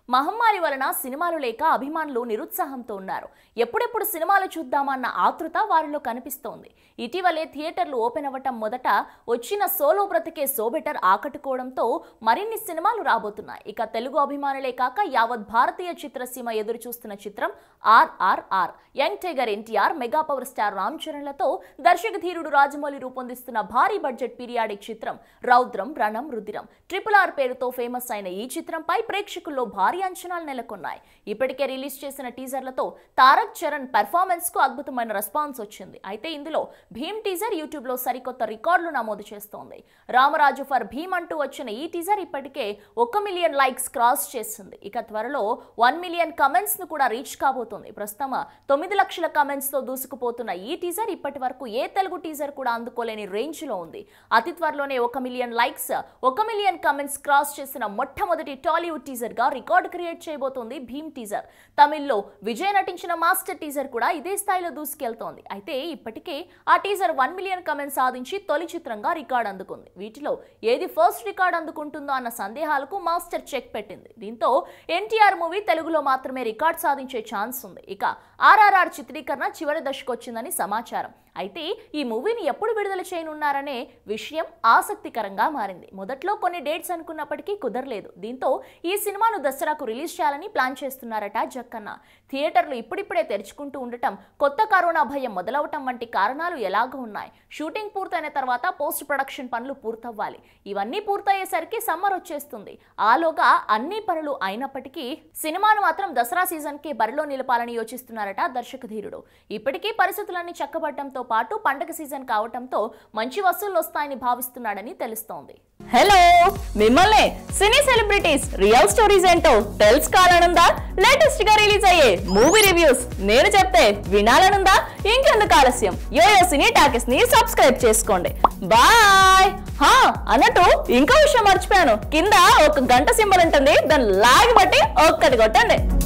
మహమ్మారి వలన సినిమాలు లేక అభిమానులు నిరుత్సాహంతో ఉన్నారు ఎప్పుడెప్పుడు సినిమాలు చూద్దామన్న ఆతృత వారిలో కనిపిస్తోంది ఇటీవలే థియేటర్లు ఓపెన్ అవ్వటం మొదట వచ్చిన సోలో బ్రతికే సోబెటర్ ఆకట్టుకోవడంతో మరిన్ని సినిమాలు రాబోతున్నాయి ఇక తెలుగు అభిమానులే కాక యావత్ భారతీయ చిత్రసీమ ఎదురు చూస్తున్న చిత్రం RRR young tiger NTR mega power star Ram చరణ్లతో దర్శక ధీరుడు రాజమౌళి రూపొందిస్తున్న భారీ బడ్జెట్ పీరియాడిక్ చిత్రం రౌద్రం రణం రుదిరం ట్రిపుల్ ఆర్ పేరుతో ఫేమస్ అయిన ఈ చిత్రంపై ప్రేక్షకుల్లో భారీ అంచనాలు నెలకొన్నాయి ఇప్పటికే రిలీజ్ చేసిన టీజర్లతో తారక్ చరణ్ పెర్ఫార్మెన్స్ కు అద్భుతమైన రెస్పాన్స్ వచ్చింది అయితే ఇందులో భీమ్ టీజర్ యూట్యూబ్ లో సరికొత్త రికార్డులు నమోదు చేస్తోంది రామరాజు ఫర్ భీమ్ అంటూ వచ్చిన ఈ టీజర్ ఇప్పటికే ఒక మిలియన్ లైక్స్ క్రాస్ చేసింది ఇక త్వరలో వన్ మిలియన్ కమెంట్స్ ను కూడా రీచ్ కాబోతుంది ప్రస్తుతం తొమ్మిది లక్షల కమెంట్స్ తో దూసుకుపోతున్న ఈ టీజర్ ఇప్పటి వరకు ఏ తెలుగు టీజర్ కూడా అందుకోలేని రేంజ్ లో ఉంది అతి త్వరలోనే ఒక మిలియన్ లైక్స్ ఒక మిలియన్ కమెంట్స్ క్రాస్ చేసిన మొట్టమొదటి టాలీవుడ్ టీజర్ గా రికార్డ్ క్రియేట్ చేయబోతోంది భీమ్ టీజర్ తమిళ్లో విజయ్ నటించిన మాస్టర్ టీజర్ కూడా ఇదే స్థాయిలో దూసుకెళ్తోంది అయితే ఇప్పటికే ఆ టీజర్ వన్ మిలియన్ కమెంట్స్ సాధించి తొలి చిత్రంగా రికార్డ్ అందుకుంది వీటిలో ఏది ఫస్ట్ రికార్డ్ అందుకుంటుందో అన్న సందేహాలకు మాస్టర్ చెక్ పెట్టింది దీంతో ఎన్టీఆర్ మూవీ తెలుగులో మాత్రమే రికార్డ్ సాధించే ఛాన్స్ ఉంది ఇక ఆర్ఆర్ఆర్ చిత్రీకరణ చివరి దశకు వచ్చిందని సమాచారం అయితే ఈ మూవీని ఎప్పుడు విడుదల చేయనున్నారనే విషయం ఆసక్తికరంగా మారింది మొదట్లో కొన్ని డేట్స్ అనుకున్నప్పటికీ కుదరలేదు దీంతో ఈ సినిమాను దసరాకు రిలీజ్ చేయాలని ప్లాన్ చేస్తున్నారట జక్కన్న థియేటర్లు ఇప్పుడిప్పుడే తెరుచుకుంటూ ఉండటం కొత్త కరోనా భయం మొదలవటం వంటి కారణాలు ఎలాగో ఉన్నాయి షూటింగ్ పూర్తయిన తర్వాత పోస్ట్ ప్రొడక్షన్ పనులు పూర్తవ్వాలి ఇవన్నీ పూర్తయ్యేసరికి సమ్మర్ వచ్చేస్తుంది ఆలోగా అన్ని పనులు అయినప్పటికీ సినిమాను మాత్రం దసరా సీజన్ కి బరిలో నిలపాలని యోచిస్తున్నారట దర్శక ధీరుడు ఇప్పటికీ పరిస్థితులన్నీ చక్కబడటంతో పాటు పండగ సీజన్ కావటంతో మంచి వసూళ్లు వస్తాయని భావిస్తున్నాడని తెలుస్తోంది హలో మిమ్మల్ని సినీ సెలబ్రిటీస్ రియల్ స్టోరీస్ ఏంటో తెలుసుకోవాలనుందా లేటెస్ట్ గా రిలీజ్ అయ్యే మూవీ రివ్యూస్ నేను చెప్తే వినాలనుందా ఇంకెందుకు ఆలస్యం యోయో సినీ టాకెస్ ని సబ్స్క్రైబ్ చేసుకోండి బాయ్ హా అన్నట్టు ఇంకో విషయం మర్చిపోయాను కింద ఒక గంట సింబల్ ఉంటుంది దాన్ని లాగి బట్టి ఒక్కటి కొట్టండి